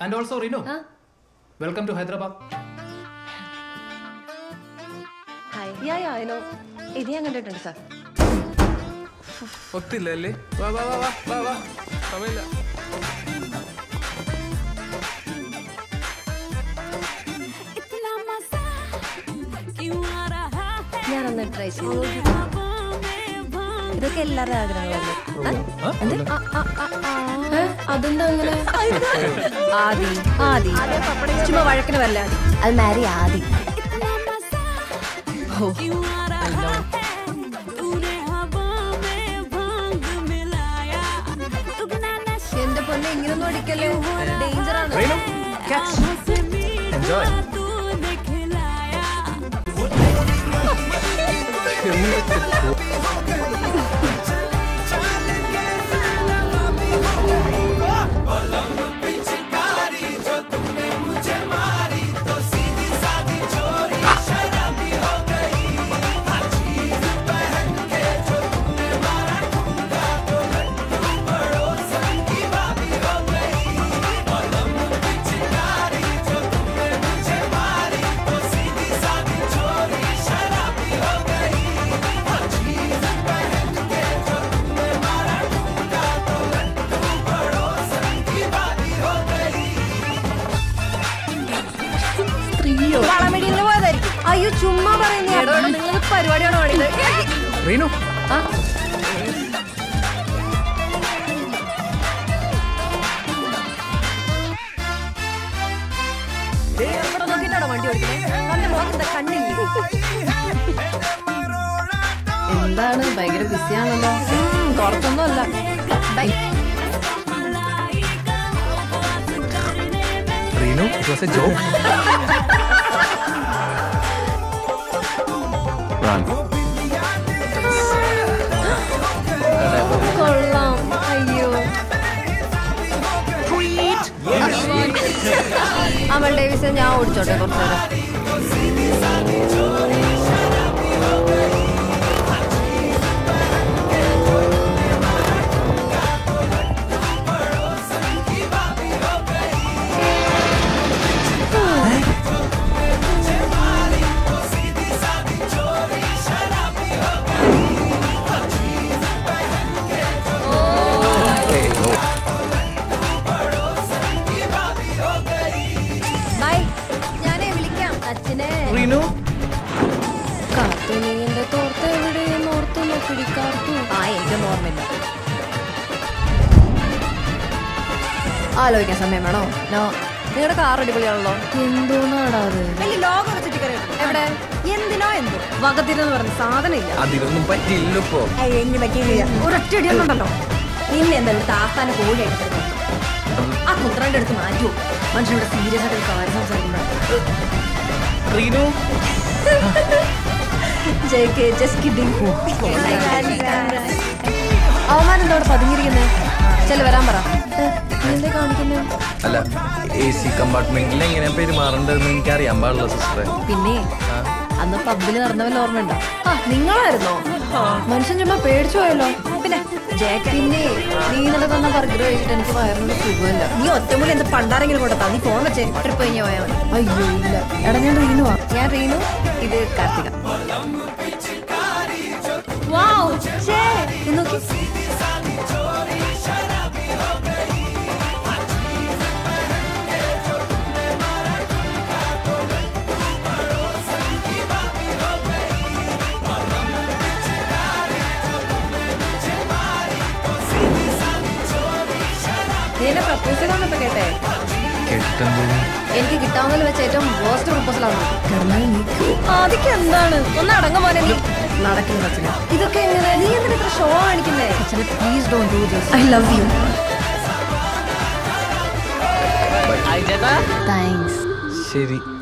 and also Rino welcome to Hyderabad hi ya ya I know ഇത് ഞാൻ കണ്ടിട്ടുണ്ട് സാർ ഒത്തില്ല അല്ലേ വാ വാ വാ വാ വാ വാ സമയമില്ല ഞാനൊന്ന് ട്രൈ ചെയ്തു ഇതൊക്കെ എല്ലാവരുടെ ആഗ്രഹങ്ങളല്ലേ അതെന്താ അങ്ങനെ ആദി ആദി ചുമ്മാ വഴക്കിന് വല്ല അത് മാരി ആദി ഓ എന്റെ പൊന്നെ ഇങ്ങനൊന്നും അടിക്കല്ലേ ഡേഞ്ചർ ആണ് എൻജോയ് വളമെടിയിൽ പോയതായിരിക്കും അയ്യോ ചുമ്മാ പറയുന്നേ നിങ്ങൾ പരിപാടിയാണോ കാണിക്കുന്നത് റീനു ആ ഇവിടെ നോക്കിയിട്ടാണോ വണ്ടി ഓടിക്കുന്നത് തന്റെ മുഖത്ത് കണ്ണില്ല എന്താണ് ഭയങ്കര ബിസിയാണല്ലോ കുറച്ചൊന്നും അല്ല bye Reenu it was a joke കൊള്ളാം അയ്യോ അമൽ ഡേവിസ് ഞാൻ ഓടിച്ചോട്ടെ കുറച്ചേരം ബൈ ഞാനേ വിളിക്കാം അച്ഛനെ റീനു കാത്തു നീ എന്റെ തോർത്ത് എവിടെയെന്ന് ഓർത്തു നോക്കിടി കാത്തു ആ എനിക്കൊന്നും ഓർമ്മയില്ല ആലോചിക്കാൻ സമയം വേണോ നോ നിങ്ങളുടെ കാർ അടിപൊളിയാണല്ലോ എന്തോന്നാടാ അത് ലോകം എവിടെ എന്തിനോ എന്തോ വകത്തിരെന്ന് പറഞ്ഞ സാധനം ഇല്ല അതിനൊന്നും പറ്റില്ല ഇപ്പോ എങ്ങനെ പറ്റിയില്ല ഒരൊറ്റ അടിയൊന്നുണ്ടല്ലോ നിന്നെ എന്താ ഇവിടുത്തെ ആസ്ഥാന കോഴിയായിട്ട് ആ കുന്ത്രന്റെ അടുത്ത് മാറ്റുമോ മനുഷ്യനോട് സീരിയസ് ആയിട്ട് ഒരു കാര്യം സംസാരിക്കുമ്പോൾ റീനു ജെകെ ജസ്റ്റ് കിഡിങ് അവന്മാരെന്താ അവിടെ പതുങ്ങിയിരിക്കുന്നത് ചെല വരാൻ പറ എന്താ കാണിക്കുന്നത് അല്ല എ സി കമ്പാർട്ട്മെന്റിൽ എങ്ങനെ പെരുമാറേണ്ടതെന്ന് എനിക്ക് അറിയാൻ പാടില്ല സിസ്റ്ററെ പിന്നെ അന്ന് പബ്ബിൽ നടന്നവല്ല ഓർമ്മയുണ്ടോ ആ നിങ്ങളായിരുന്നോ മനുഷ്യൻ ചുമ്മാ പേടിച്ചു പോയല്ലോ പിന്നെ പിന്നെ നീ ഇന്നലെ തന്ന ബർഗർ കഴിച്ചിട്ട് എനിക്ക് വയറിനൊരു സുഖമില്ല നീ ഒറ്റമൂലി എന്ത് പണ്ടാരെങ്കിലും കൊണ്ടാ നീ ഫോൺ വെച്ചേ ട്രിപ്പ് കഴിഞ്ഞ് പോയാൽ മതി അയ്യോ ഇല്ല എടാ ഞാൻ റീനുവാ ഞാൻ റീനു ഇത് കാർത്തിക വാവ് ഛേ ഇത് നോക്കി നീ എന്നെ പ്രപ്പോസ് ചെയ്താന്നപ്പോ കേട്ടെ കേട്ടിട്ടെന്തോ എനിക്ക് കിട്ടാവുന്നതിൽ വെച്ച് ഏറ്റവും വേസ്റ്റ് പ്രപ്പോസലാണ് ആദ്യം എന്താണ് ഒന്ന് അടങ്ങ പോലെ നീ നടക്കുന്ന സച്ചിന ഇതൊക്കെ എങ്ങനെ നീ എന്തിനാ ഇത്ര ഷോ കാണിക്കുന്നേ സച്ചിന please don't do this I love you thanks ശരി